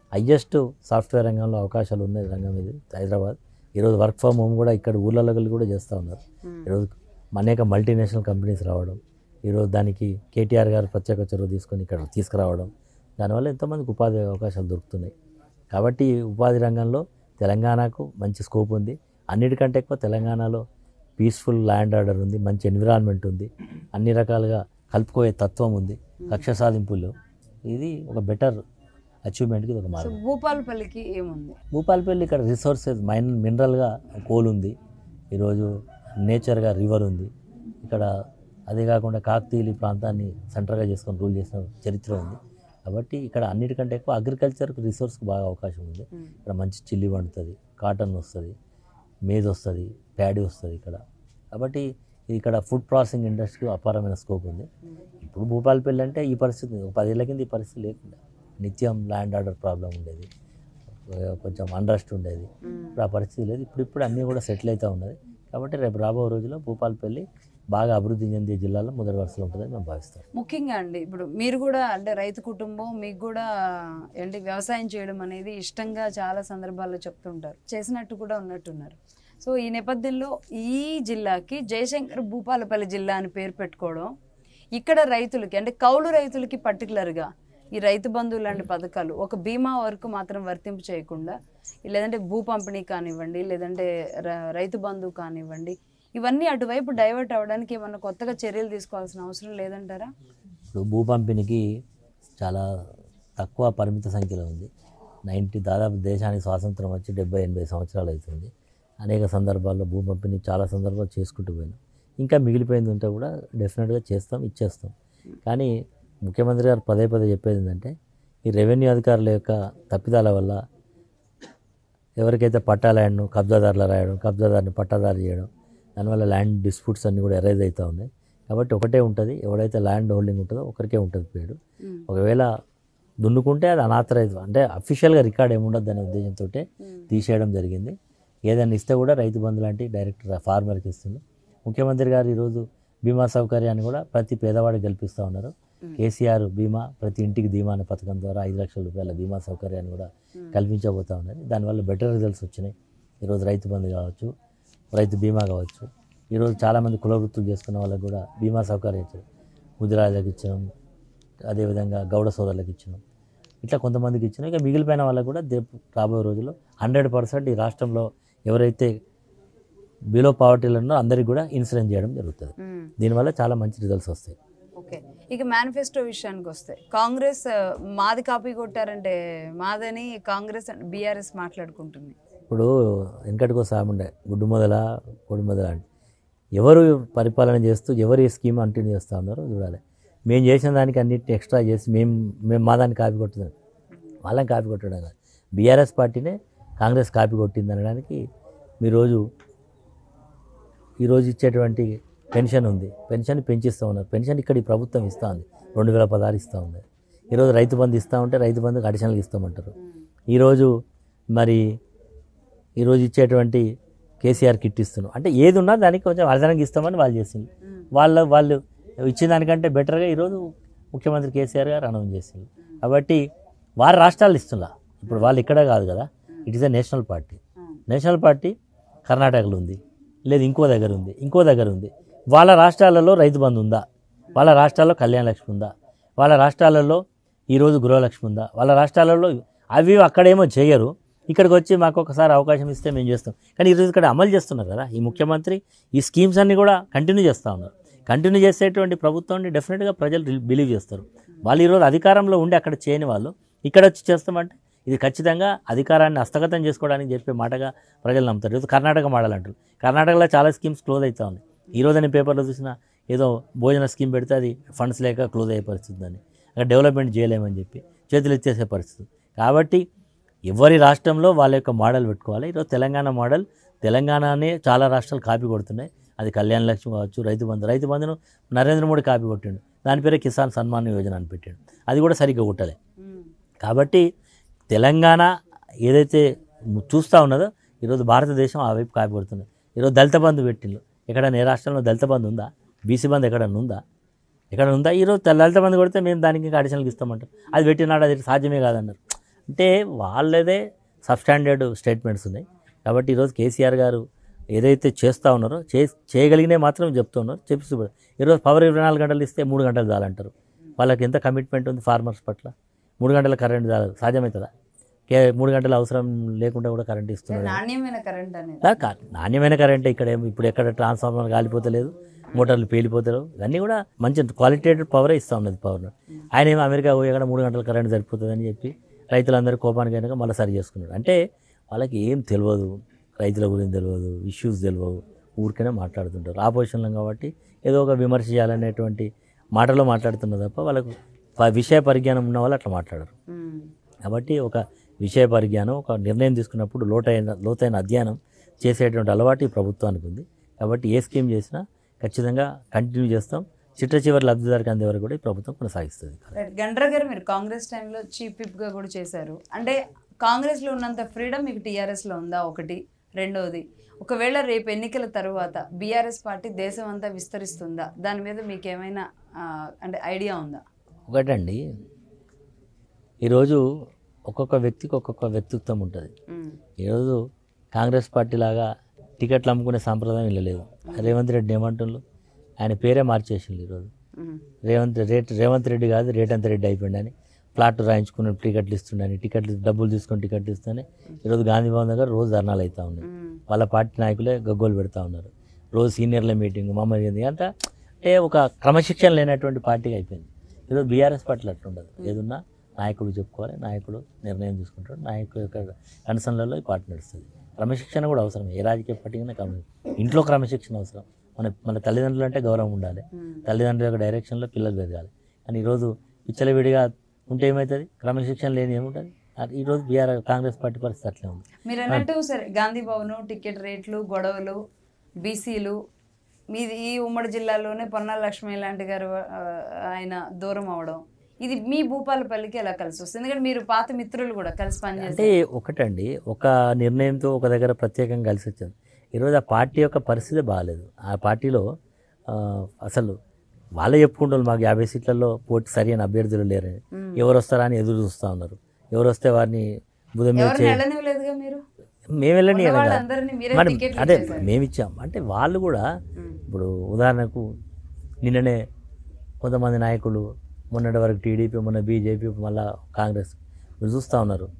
హయ్యెస్ట్ సాఫ్ట్వేర్ రంగంలో అవకాశాలు ఉన్న రంగం ఇది హైదరాబాద్ ఈరోజు వర్క్ ఫ్రమ్ హోమ్ కూడా ఇక్కడ ఊళ్ళలో వెళ్ళి కూడా చేస్తూ ఉన్నారు ఈరోజు అనేక మల్టీనేషనల్ కంపెనీస్ రావడం ఈరోజు దానికి కేటీఆర్ గారు ప్రత్యేక చొరవ తీసుకొని ఇక్కడ తీసుకురావడం దానివల్ల ఎంతోమందికి ఉపాధి అవకాశాలు దొరుకుతున్నాయి కాబట్టి ఈ ఉపాధి రంగంలో తెలంగాణకు మంచి స్కోప్ ఉంది అన్నిటికంటే ఎక్కువ తెలంగాణలో పీస్ఫుల్ ల్యాండ్ ఆర్డర్ ఉంది మంచి ఎన్విరాన్మెంట్ ఉంది అన్ని రకాలుగా కలుపుకోయే తత్వం ఉంది లక్ష్య సాధింపుల్లో ఇది ఒక బెటర్ అచీవ్మెంట్కి ఇది ఒక సో మార్గం భూపాలపల్లికి ఏముంది భూపాలపల్లి ఇక్కడ రిసోర్సెస్ మైన్ మినరల్గా కోల్ ఉంది ఈరోజు నేచర్గా రివర్ ఉంది ఇక్కడ అదే కాకుండా కాకతీయులు ఈ ప్రాంతాన్ని సెంటర్గా చేసుకొని రూల్ చేసిన చరిత్ర ఉంది కాబట్టి ఇక్కడ అన్నిటికంటే ఎక్కువ అగ్రికల్చర్కి రిసోర్స్కి బాగా అవకాశం ఉంది ఇక్కడ మంచి చిల్లి వండుతుంది కాటన్ వస్తుంది మేజ్ వస్తుంది ప్యాడీ వస్తుంది ఇక్కడ కాబట్టి ఇది ఇక్కడ ఫుడ్ ప్రాసెసింగ్ ఇండస్ట్రీకి అపారమైన స్కోప్ ఉంది ఇప్పుడు భూపాలపల్లి అంటే ఈ పరిస్థితి ఒక పదేళ్ల కింద ఈ పరిస్థితి లేకుండా నిత్యం ల్యాండ్ ఆర్డర్ ప్రాబ్లం ఉండేది కొంచెం అండర్స్ట్ ఉండేది ఇప్పుడు ఆ పరిస్థితి లేదు ఇప్పుడు ఇప్పుడు అన్నీ కూడా సెటిల్ అవుతూ ఉన్నది కాబట్టి రేపు రాబో రోజుల్లో భూపాలపల్లి బాగా అభివృద్ధి చెందే జిల్లాలో మొదటి వరుసలో ఉంటుందని మేము భావిస్తాం ముఖ్యంగా అండి ఇప్పుడు మీరు కూడా అంటే రైతు కుటుంబం మీకు కూడా ఏంటి వ్యవసాయం చేయడం అనేది ఇష్టంగా చాలా సందర్భాల్లో చెప్తుంటారు చేసినట్టు కూడా ఉన్నట్టున్నారు సో ఈ నేపథ్యంలో ఈ జిల్లాకి జయశంకర్ భూపాలపల్లి జిల్లా అని పేరు పెట్టుకోవడం ఇక్కడ రైతులకి అంటే కౌలు రైతులకి పర్టికులర్గా ఈ రైతు బంధువు లాంటి పథకాలు ఒక బీమా వరకు మాత్రం వర్తింపు చేయకుండా లేదంటే భూ పంపిణీ కానివ్వండి లేదంటే ర- రైతు బంధువు కానివ్వండి ఇవన్నీ అటువైపు డైవర్ట్ అవ్వడానికి ఏమన్నా కొత్తగా చర్యలు తీసుకోవాల్సిన అవసరం లేదంటారా ఇప్పుడు భూ పంపిణీకి చాలా తక్కువ పరిమిత సంఖ్యలో ఉంది నైంటీ దాదాపు దేశానికి స్వాతంత్రం వచ్చి డెబ్బై ఎనభై సంవత్సరాలు అవుతుంది అనేక సందర్భాల్లో భూ పంపిణీ చాలా సందర్భాలు చేసుకుంటూ పోయినాం ఇంకా మిగిలిపోయింది ఉంటే కూడా డెఫినెట్గా చేస్తాం ఇచ్చేస్తాం కానీ ముఖ్యమంత్రి గారు పదే పదే చెప్పేది ఏంటంటే ఈ రెవెన్యూ అధికారుల యొక్క తప్పిదాల వల్ల ఎవరికైతే పట్టా ల్యాండ్ను కబ్జాదారులు రాయడం కబ్జాదారుని పట్టాదారు చేయడం దానివల్ల ల్యాండ్ డిస్ప్యూట్స్ అన్నీ కూడా ఎరైజ్ అవుతూ ఉన్నాయి కాబట్టి ఒకటే ఉంటుంది ఎవడైతే ల్యాండ్ హోల్డింగ్ ఉంటుందో ఒకరికే ఉంటుంది పేరు ఒకవేళ దున్నుకుంటే అది అనాథరైజ్ అంటే అఫీషియల్గా రికార్డ్ ఏముండదు అనే ఉద్దేశంతో తీసేయడం జరిగింది ఏదైనా ఇస్తే కూడా రైతు బంధు లాంటి డైరెక్ట్ ఫార్మర్కి ఇస్తుంది ముఖ్యమంత్రి గారు ఈరోజు బీమా సౌకర్యాన్ని కూడా ప్రతి పేదవాడికి కల్పిస్తూ ఉన్నారు కేసీఆర్ బీమా ప్రతి ఇంటికి బీమా అనే పథకం ద్వారా ఐదు లక్షల రూపాయల బీమా సౌకర్యాన్ని కూడా కల్పించబోతూ ఉన్నది దానివల్ల బెటర్ రిజల్ట్స్ వచ్చినాయి ఈరోజు రైతు బంధు కావచ్చు రైతు బీమా కావచ్చు ఈరోజు చాలామంది కుల వృత్తులు చేసుకున్న వాళ్ళకి కూడా బీమా సౌకర్యం ఇచ్చారు ముదిరాజులకు ఇచ్చినాం అదేవిధంగా గౌడ సోదరులకు ఇచ్చినాం ఇట్లా కొంతమందికి ఇచ్చినాం ఇక మిగిలిపోయిన వాళ్ళకి కూడా రేపు రాబోయే రోజుల్లో హండ్రెడ్ పర్సెంట్ ఈ రాష్ట్రంలో ఎవరైతే బిలో పావర్టీలో ఉన్నారో అందరికీ కూడా ఇన్సూరెన్స్ చేయడం జరుగుతుంది దీనివల్ల చాలా మంచి రిజల్ట్స్ వస్తాయి ఓకే ఇక మేనిఫెస్టో విషయానికి వస్తే కాంగ్రెస్ ఆ, మాది కాపీ కొట్టారంటే మాదని కాంగ్రెస్ అండ్ బీఆర్ఎస్ మాట్లాడుకుంటుంది ఇప్పుడు వెనకటికో సాముండే గుడ్డు మొదల కొడు మొదల అని ఎవరు పరిపాలన చేస్తూ ఎవరు ఈ స్కీమ్ కంటిన్యూ చేస్తూ ఉన్నారో చూడాలి మేము చేసిన దానికి అన్నిటిని ఎక్స్ట్రా చేసి మేము మేము మా దాన్ని కాపీ కొట్టున్నాం వాళ్ళని కాపీ కొట్టడం కాదు బీఆర్ఎస్ పార్టీనే కాంగ్రెస్ కాపీ కొట్టింది అనడానికి మీ రోజు ఈరోజు ఇచ్చేటువంటి పెన్షన్ ఉంది పెన్షన్ పెంచిస్తూ ఉన్నారు పెన్షన్ ఇక్కడ ఈ ప్రభుత్వం ఇస్తూ ఉంది రెండు వేల పదహారు ఇస్తూ ఉంది ఈరోజు రైతు బంధు ఇస్తూ ఉంటే రైతు బంధుకు అడిషనల్గా ఇస్తామంటారు ఈరోజు మరి ఈరోజు ఇచ్చేటువంటి కేసీఆర్ కిట్ ఇస్తున్నాం అంటే ఏది ఉన్నా దానికి కొంచెం అదనంగా ఇస్తామని వాళ్ళు చేసింది వాళ్ళ వాళ్ళు ఇచ్చిన దానికంటే బెటర్గా ఈరోజు ముఖ్యమంత్రి కేసీఆర్ గారు అనౌన్స్ చేసింది కాబట్టి వారి రాష్ట్రాలు ఇస్తున్నా ఇప్పుడు వాళ్ళు ఇక్కడ కాదు కదా it is a national party national party కర్ణాటకలో ఉంది లేదు ఇంకో దగ్గర ఉంది ఇంకో దగ్గర ఉంది వాళ్ళ రాష్ట్రాలలో రైతు బంధు ఉందా వాళ్ళ రాష్ట్రాల్లో కళ్యాణ లక్ష్మి ఉందా వాళ్ళ రాష్ట్రాలలో ఈరోజు గృహలక్ష్మి ఉందా వాళ్ళ రాష్ట్రాలలో అవి అక్కడేమో చేయరు ఇక్కడికి వచ్చి మాకు ఒకసారి అవకాశం ఇస్తే మేము చేస్తాం కానీ ఈరోజు ఇక్కడ అమలు చేస్తున్నారు కదా ఈ ముఖ్యమంత్రి ఈ స్కీమ్స్ అన్ని కూడా కంటిన్యూ చేస్తూ ఉన్నారు కంటిన్యూ చేసేటువంటి ప్రభుత్వాన్ని డెఫినెట్గా ప్రజలు బిలీవ్ చేస్తారు వాళ్ళు ఈరోజు అధికారంలో ఉండి అక్కడ చేయని వాళ్ళు ఇక్కడ వచ్చి చేస్తామంటే ఇది ఖచ్చితంగా అధికారాన్ని హస్తగతం చేసుకోవడానికి చెప్పే మాటగా ప్రజలు నమ్ముతారు ఈరోజు కర్ణాటక మోడల్ అంటారు కర్ణాటకలో చాలా స్కీమ్స్ క్లోజ్ అవుతా ఉన్నాయి ఈ రోజు నేను పేపర్లో చూసిన ఏదో భోజన స్కీమ్ పెడితే అది ఫండ్స్ లేక క్లోజ్ అయ్యే పరిస్థితి అని అక్కడ డెవలప్మెంట్ చేయలేమని చెప్పి చేతులు ఎత్తేసే పరిస్థితి కాబట్టి ఎవరి రాష్ట్రంలో వాళ్ళ యొక్క మోడల్ పెట్టుకోవాలి ఈరోజు తెలంగాణ మోడల్ తెలంగాణనే చాలా రాష్ట్రాలు కాపీ కొడుతున్నాయి అది కళ్యాణ లక్ష్మి కావచ్చు రైతు బంధు రైతు బంధును నరేంద్ర మోడీ కాపీ కొట్టిండు దాని పేరే కిసాన్ సన్మాన్ యోజన అని పెట్టాడు అది కూడా సరిగ్గా కొట్టలే కాబట్టి తెలంగాణ ఏదైతే ము- చూస్తూ ఉన్నదో ఈరోజు భారతదేశం ఆ వైపు కాయపడుతుంది ఈరోజు దళిత బంధు పెట్టిండ్రు ఎక్కడైనా ఏ రాష్ట్రంలో దళిత బంధు ఉందా బీసీ బంధు ఎక్కడైనా ఉందా ఎక్కడ ఉందా ఈరోజు తె- దళిత బంధు కొడితే మేము దానికి ఇంకా అడిషనల్గా ఇస్తామంటారు అది పెట్టినాడు అది సాధ్యమే కాదన్నారు అంటే వాళ్ళదే సబ్స్టాండర్డ్ స్టేట్మెంట్స్ ఉన్నాయి కాబట్టి ఈరోజు కేసీఆర్ గారు ఏదైతే చేస్తూ ఉన్నారో చే చేయగలిగినే మాత్రం చెప్తూ ఉన్నారు చెప్పి ఈరోజు పవర్ ఇరవై నాలుగు గంటలు ఇస్తే మూడు గంటలు చాలంటారు వాళ్ళకి ఎంత కమిట్మెంట్ ఉంది ఫార్మర్స్ పట్ల మూడు గంటల కరెంట్ చాలు సాధ్యమవుతుందా కే మూడు గంటల అవసరం లేకుండా కూడా కరెంట్ ఇస్తున్నారు నాణ్యమైన కరెంట్ అనేది లా- కా- నాణ్యమైన కరెంటే ఇక్కడ ఏం- ఇప్పుడు ఎక్కడ ట్రాన్స్ఫార్మర్ కాలిపోతలేదు మోటార్లు పేలిపోతలేవు ఇవన్నీ కూడా మంచి క్వాలిటేటెడ్ పవరే ఇస్తూ ఉన్నది పవర్ ఆయన ఏమో అమెరికా పోయి అక్కడ మూడు గంటల కరెంట్ సరిపోతుందని చెప్పి రైతులందరూ కోపానికి కనుక మళ్ళీ సరి చేసుకున్నాడు అంటే వాళ్ళకి ఏం తెలియదు రైతుల గురించి తెలియదు ఇష్యూస్ తెలియవు ఊరికనే మాట్లాడుతుంటారు ఆపోజిషన్లో కాబట్టి ఏదో ఒక విమర్శ చేయాలనేటువంటి మాటలో మాట్లాడుతున్నారు తప్ప వాళ్ళకు ప- విషయ పరిజ్ఞానం ఉన్న వాళ్ళు అట్లా మాట్లాడరు ఉమ్. కాబట్టి ఒక విషయ పరిజ్ఞానం ఒక నిర్ణయం తీసుకున్నప్పుడు లోతైన లోతైన అధ్యయనం చేసేటువంటి అలవాటు ఈ ప్రభుత్వానికి ఉంది కాబట్టి ఏ స్కీమ్ చేసినా ఖచ్చితంగా కంటిన్యూ చేస్తాం చిట్ట చివరి లబ్ధిదారికి అందే వరకు కూడా ఈ ప్రభుత్వం కొనసాగిస్తుంది రైట్. గండ్ర గారు మీరు కాంగ్రెస్ టైంలో చీఫ్ విప్ గా కూడా చేశారు అంటే కాంగ్రెస్ లో ఉన్నంత ఫ్రీడమ్ మీకు టీఆర్ఎస్ లో ఉందా ఒకటి రెండవది ఒకవేళ రేపు ఎన్నికల తరువాత బీఆర్ఎస్ పార్టీ దేశం అంతా విస్తరిస్తుందా దాని మీద మీకు ఏమైనా ఆ, అంటే ఐడియా ఉందా ఒకటండి ఈరోజు ఒక్కొక్క వ్యక్తికి ఒక్కొక్క వ్యక్తిత్వం ఉంటుంది ఉమ్. ఈరోజు కాంగ్రెస్ పార్టీ లాగా టికెట్లు అమ్ముకునే సాంప్రదాయం వెళ్ళలేదు రేవంత్ రెడ్డి ఏమంటుండ్రు ఆయన పేరే మార్చేసిండు ఈరోజు ఉమ్. రేవంత్ రేట్ రేవంత్ రెడ్డి కాదు రేటంత్ రెడ్డి అయిపోయిండని ప్లాట్ రాయించుకుని టికెట్లు ఇస్తుండని టికెట్లు డబ్బులు తీసుకొని టికెట్లు ఇస్తూనే ఈరోజు గాంధీ భవన్ దగ్గర రోజు ధర్నాలు అవుతూ ఉన్నాయి ఉమ్. వాళ్ళ పార్టీ నాయకులే గగ్గోలు పెడతా ఉన్నారు రోజు సీనియర్ల మీటింగ్ మమ్మల్ని ఏంది అంత అంటే ఒక క్రమశిక్షణ లేనటువంటి పార్టీగా అయిపోయింది ఈరోజు బీఆర్ఎస్ పార్టీలు అట్లుండదు ఏదున్నా నాయకుడు చెప్పుకోవాలి నాయకుడు నిర్ణయం తీసుకుంటాడు నాయకుడు యొక్క కన్సర్న్లలో ఈ పార్టీ నడుస్తుంది క్రమశిక్షణ కూడా అవసరం ఏ రాజకీయ పార్టీకైనా క్రమ ఇంట్లో క్రమశిక్షణ అవసరం మన మన తల్లిదండ్రులు అంటే గౌరవం ఉండాలి ఉమ్. తల్లిదండ్రుల యొక్క డైరెక్షన్లో పిల్లలు పెరగాలి కానీ ఈరోజు విచ్చలవిడిగా ఉంటే ఏమవుతుంది క్రమశిక్షణ లేని ఏముంటుంది అది ఈరోజు బీఆర్ కాంగ్రెస్ పార్టీ పరిస్థితి అట్లే ఉంది మీరు అన్నట్టు సరే గాంధీ భవన్ టికెట్ రేట్లు గొడవలు బీసీలు మీది ఈ ఉమ్మడి జిల్లాలోనే పొన్నాల లక్ష్మి లాంటి గారు ఆ, ఆయన దూరం అవడం ఇది మీ భూపాలపల్లికి ఎలా కలిసి వస్తుంది ఎందుకంటే మీరు పాత మిత్రులు కూడా కలిసి అంటే పనిచేస్తారు ఒకటండి ఒక నిర్ణయంతో ఒక దగ్గర ప్రత్యేకంగా కలిసి వచ్చింది ఈరోజు ఆ పార్టీ యొక్క పరిస్థితి బాగాలేదు ఆ పార్టీలో ఆ, అసలు వాళ్ళే చెప్పుకుంటారు మాకు యాభై సీట్లలో పోటీ సరైన అభ్యర్థులు లేరని మ్మ్. ఎవరు వస్తారా అని ఎదురు చూస్తూ ఉన్నారు ఎవరు వస్తే వారిని బుధం మీద ఎవరిని చే- వెళ్ళనివ్వలేదుగా మీరు మేము వెళ్ళని ఉన్న వాళ్ళందరినీ మీరే మరి టికెట్లు అదే ఇచ్చేశారు. మేము ఇచ్చాం అంటే వాళ్ళు కూడా మ్మ్. ఇప్పుడు ఉదాహరణకు నిన్ననే కొంతమంది నాయకులు మొన్నటి వరకు టీడీపీ మొన్న బీజేపీ మళ్ళా కాంగ్రెస్ మీరు చూస్తూ ఉన్నారు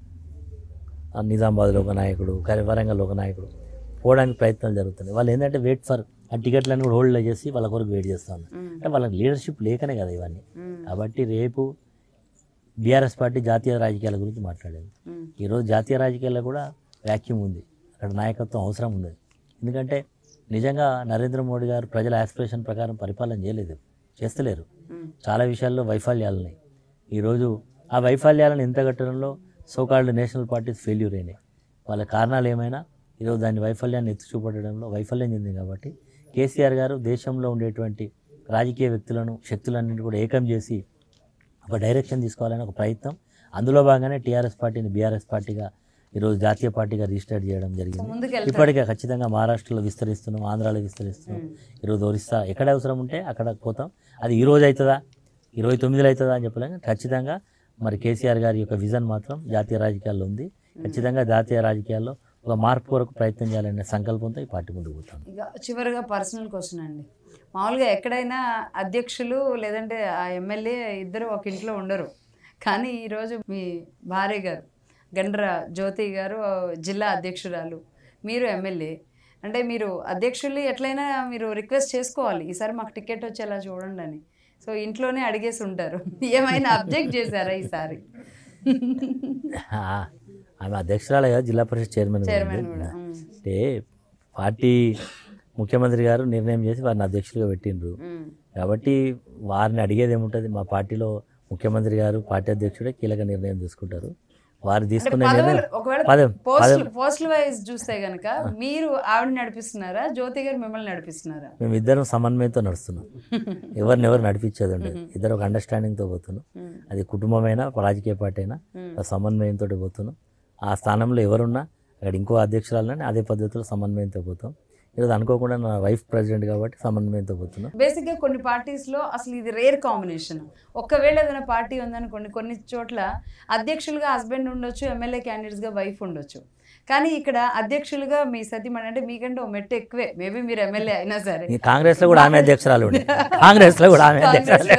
ఆ నిజామాబాద్లో ఒక నాయకుడు కరీ వరంగల్లో ఒక నాయకుడు పోవడానికి ప్రయత్నాలు జరుగుతున్నాయి వాళ్ళు ఏంటంటే వెయిట్ ఫర్ ఆ టికెట్లను కూడా హోల్డ్ చేసి వాళ్ళ కొరకు వెయిట్ చేస్తూ ఉన్నారు మ్మ్. అంటే వాళ్ళకి లీడర్షిప్ లేకనే కదా ఇవన్నీ మ్మ్. కాబట్టి రేపు బీఆర్ఎస్ పార్టీ జాతీయ రాజకీయాల గురించి మాట్లాడేది మ్మ్. ఈరోజు జాతీయ రాజకీయాల్లో కూడా వ్యాక్యూమ్ ఉంది అక్కడ నాయకత్వం అవసరం ఉంది ఎందుకంటే నిజంగా నరేంద్ర మోడీ గారు ప్రజల ఆస్పిరేషన్ ప్రకారం పరిపాలన చేయలేదు చేస్తలేరు మ్మ్. చాలా విషయాల్లో వైఫల్యాలు ఉన్నాయి ఈరోజు ఆ వైఫల్యాలను ఎంతగట్టడంలో సోకాల్డ్ నేషనల్ పార్టీస్ ఫెయిల్యూర్ అయినాయి వాళ్ళ కారణాలు ఏమైనా ఈరోజు దాని వైఫల్యాన్ని ఎత్తి చూపడంలో వైఫల్యం చెందింది కాబట్టి కేసీఆర్ గారు దేశంలో ఉండేటువంటి రాజకీయ వ్యక్తులను శక్తులన్నింటి కూడా ఏకం చేసి ఒక డైరెక్షన్ తీసుకోవాలని ఒక ప్రయత్నం అందులో భాగంగానే టీఆర్ఎస్ పార్టీని బీఆర్ఎస్ పార్టీగా ఈరోజు జాతీయ పార్టీగా రిజిస్టర్ చేయడం జరిగింది ముందుకెళ్తారు ఇప్పటికే ఖచ్చితంగా మహారాష్ట్రలో విస్తరిస్తున్నాం ఆంధ్రాలో విస్తరిస్తున్నాం ఈరోజు ఒరిస్సా ఎక్కడ అవసరం ఉంటే అక్కడ పోతాం అది ఈ రోజు అవుతుందా ఇరవై తొమ్మిదిలో అవుతుందా అని చెప్పలేం ఖచ్చితంగా మరి కేసీఆర్ గారి యొక్క విజన్ మాత్రం జాతీయ రాజకీయాల్లో ఉంది ఖచ్చితంగా జాతీయ రాజకీయాల్లో ఒక మార్పు కొరకు ప్రయత్నం చేయాలనే సంకల్పంతో ఈ పార్టీ ముందుకు పోతాం ఇక చివరిగా పర్సనల్ క్వశ్చన్ అండి మామూలుగా ఎక్కడైనా అధ్యక్షులు లేదంటే ఆ ఎమ్మెల్యే ఇద్దరు ఒక ఇంట్లో ఉండరు కానీ ఈరోజు మీ భార్య గారు గండ్ర జ్యోతి గారు జిల్లా అధ్యక్షురాలు మీరు ఎమ్మెల్యే అంటే మీరు అధ్యక్షుల్ని ఎట్లయినా మీరు రిక్వెస్ట్ చేసుకోవాలి ఈసారి మాకు టికెట్ వచ్చేలా చూడండి అని సో ఇంట్లోనే అడిగేసి ఉంటారు ఏమైనా అబ్జెక్ట్ చేశారా ఈసారి ఆ, ఆమె అధ్యక్షురాలే కదా జిల్లా పరిషత్ చైర్మన్ కూడా చైర్మన్ ఉంది. కూడా ఉమ్, అంటే పార్టీ ముఖ్యమంత్రి గారు నిర్ణయం చేసి వారిని అధ్యక్షులుగా పెట్టిండ్రు ఉమ్, కాబట్టి వారిని అడిగేది ఏముంటుంది మా పార్టీలో ముఖ్యమంత్రి గారు పార్టీ అధ్యక్షుడే కీలక నిర్ణయం తీసుకుంటారు వారు అంటే తీసుకునే పదవులు నిర్ణయం ఒకవేళ పదం పోస్ట్ పోస్ట్ వైజ్ చూస్తే గనక మీరు ఆవిడ నడిపిస్తున్నారా జ్యోతి గారు మిమ్మల్ని నడిపిస్తున్నారా మేము ఇద్దరం సమన్వయంతో నడుస్తున్నాం ఎవరిని ఎవరు నడిపించేది ఉండదు ఇద్దరు ఒక అండర్స్టాండింగ్తో పోతున్నాం ఉమ్, అది కుటుంబమైనా రాజకీయ పార్టీ అయినా ఉమ్, ఆ సమన్వయంతో పోతున్నాం ఆ స్థానంలో ఎవరున్నా అక్కడ ఇంకో అధ్యక్షురాలని అదే పద్ధతిలో సమన్వయంతో పోతాం ఈరోజు అనుకోకుండా నా వైఫ్ ప్రెసిడెంట్ కాబట్టి సమన్వయంతో పోతున్నాం బేసిక్ గా కొన్ని పార్టీస్ లో అసలు ఇది రేర్ కాంబినేషన్ ఒకవేళ ఏదైనా పార్టీ ఉందనుకోండి కొన్ని చోట్ల అధ్యక్షులుగా హస్బెండ్ ఉండొచ్చు ఎమ్మెల్యే క్యాండిడేట్స్ గా వైఫ్ ఉండొచ్చు కానీ ఇక్కడ అధ్యక్షులుగా మీ సతీమణి అంటే మీకంటే ఓ మెట్టు ఎక్కువే మేబీ మీరు ఎమ్మెల్యే అయినా సరే ఈ కాంగ్రెస్లో కూడా ఆమె అధ్యక్షురాలు ఉండే కాంగ్రెస్లో కూడా ఆమె అధ్యక్షురాలు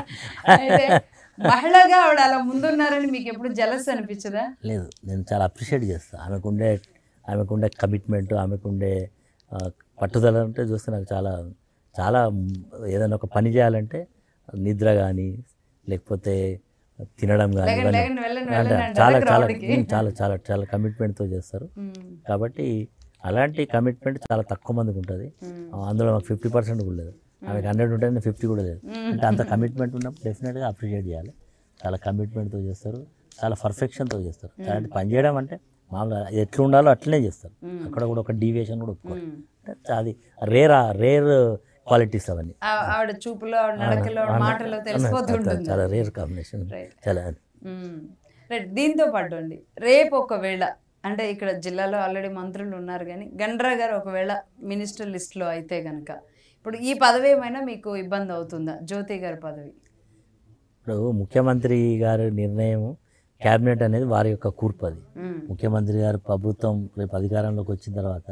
అయితే మహిళగా ఆవిడ అలా ముందున్నారని మీకు ఎప్పుడు జలస్ అనిపించదా లేదు నేను చాలా అప్రిషియేట్ చేస్తాను ఆమెకుండే ఆమెకుండే కమిట్మెంట్ ఆమెకుండే ఆ, పట్టుదల అంటే చూస్తే నాకు చాలా చాలా ఏదైనా ఒక పని చేయాలంటే నిద్ర కానీ లేకపోతే తినడం కానీ లేకండి, ఇవన్నీ లేకండి, వెళ్ళండి, అంటే వెళ్ళండి అంటారా చాలా చాలా crowd కి? ఉమ్, చాలా చాలా చాలా కమిట్మెంట్తో చేస్తారు ఉమ్, కాబట్టి అలాంటి కమిట్మెంట్ చాలా తక్కువ మందికి ఉంటుంది ఉమ్, ఆ, అందులో మాకు ఫిఫ్టీ పర్సెంట్ కూడా లేదు ఆమెకి హండ్రెడ్ ఉంటే ఫిఫ్టీ కూడా లేదు అంటే అంత కమిట్మెంట్ ఉన్నప్పుడు డెఫినెట్గా అప్రిషియేట్ చేయాలి చాలా కమిట్మెంట్తో చేస్తారు చాలా పర్ఫెక్షన్తో చేస్తారు అలాంటి పని చేయడం అంటే మామూలుగా అది ఎట్లా ఉండాలో అట్లనే చేస్తారు అక్కడ కూడా ఒక డీవియేషన్ కూడా ఒప్పుకోరు ఉమ్. అంటే అది రేర్ రేర్ క్వాలిటీస్ అవన్నీ ఆ- ఆవిడ చూపులో ఆవిడ నడకలో ఆవిడ మాటలో తెలిసిపోతూ ఉంటుంది చాలా రేర్ కాంబినేషన్ Right. చాలా మ్మ్. రైట్ దీంతో పాటు అండి రేపు ఒకవేళ అంటే ఇక్కడ జిల్లాలో ఆల్రెడీ మంత్రులు ఉన్నారు కానీ గండ్రా గారు ఒకవేళ మినిస్టర్ లిస్ట్లో అయితే కనుక ఇప్పుడు ఈ పదవి ఏమైనా మీకు ఇబ్బంది అవుతుందా జ్యోతి గారి పదవి ఇప్పుడు ముఖ్యమంత్రి గారి నిర్ణయం క్యాబినెట్ అనేది వారి యొక్క కూర్పు అది మ్మ్. ముఖ్యమంత్రి గారు ప్రభుత్వం రేపు అధికారంలోకి వచ్చిన తర్వాత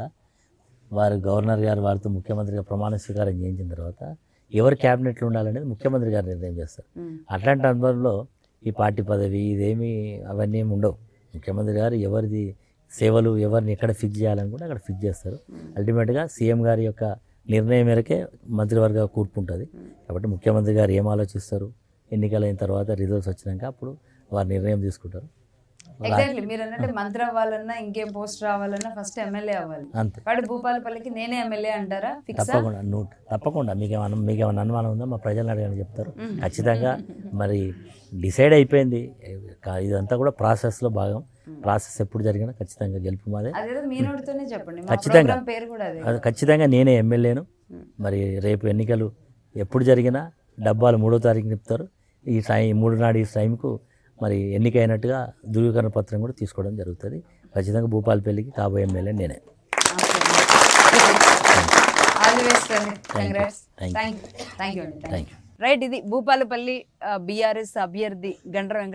వారు గవర్నర్ గారు వారితో ముఖ్యమంత్రిగా ప్రమాణ స్వీకారం చేయించిన తర్వాత ఎవరు క్యాబినెట్లో ఉండాలనేది ముఖ్యమంత్రి గారు నిర్ణయం చేస్తారు మ్మ్. అట్లాంటి అనుభవంలో ఈ పార్టీ పదవి ఇదేమీ అవన్నీ ఏమి ఉండవు ముఖ్యమంత్రి గారు ఎవరిది సేవలు ఎవరిని ఎక్కడ ఫిక్స్ చేయాలని కూడా అక్కడ ఫిక్స్ చేస్తారు అల్టిమేట్గా సీఎం గారి యొక్క నిర్ణయం మేరకే మంత్రివర్గ కూర్పు ఉంటుంది కాబట్టి ముఖ్యమంత్రి గారు ఏం ఆలోచిస్తారు ఎన్నికలైన తర్వాత రిజల్ట్స్ వచ్చినాక అప్పుడు వారు నిర్ణయం తీసుకుంటారు ఎగ్జాక్ట్లీ మీరు అన్నట్టు మంత్రి అవ్వాలన్నా ఇంకేం పోస్ట్ రావాలన్నా ఫస్ట్ ఎమ్మెల్యే అవ్వాలి అంతే వాడు భూపాలపల్లికి నేనే ఎమ్మెల్యే అంటారా ఫిక్సా తప్పకుండా నూట తప్పకుండా మీకేమన్నా మీకేమన్నా అనుమానం ఉందా మా ప్రజలను అడగని చెప్తారు ఖచ్చితంగా మరి డిసైడ్ అయిపోయింది కా- ఇదంతా కూడా ప్రాసెస్లో భాగం ప్రాసెస్ ఎప్పుడు జరిగినా ఖచ్చితంగా గెలుపు మాదే అదేదో మీ నోటితోనే చెప్పండి మా ఖచ్చితంగా. ప్రోగ్రామ్ పేరు కూడా అదే అది ఖచ్చితంగా నేనే ఎమ్మెల్యేను మరి రేపు ఎన్నికలు ఎప్పుడు జరిగినా డబ్బాలు మూడో తారీఖు నింపుతారు ఈ టైం ఈ మూడు నాడు ఈ టైంకు మరి ఎన్నికైనట్టుగా ధృవీకరణ పత్రం కూడా తీసుకోవడం జరుగుతుంది ఖచ్చితంగా భూపాలపల్లికి కాబోయే ఎమ్మెల్యే నేనే ఆల్ ది బెస్ట్ అండి congrats Thank you. Thank you thank you అండి థ్యాంక్ యూ రైట్ ఇది భూపాలపల్లి బీఆర్ఎస్ అభ్యర్థి గండ్ర వెంకట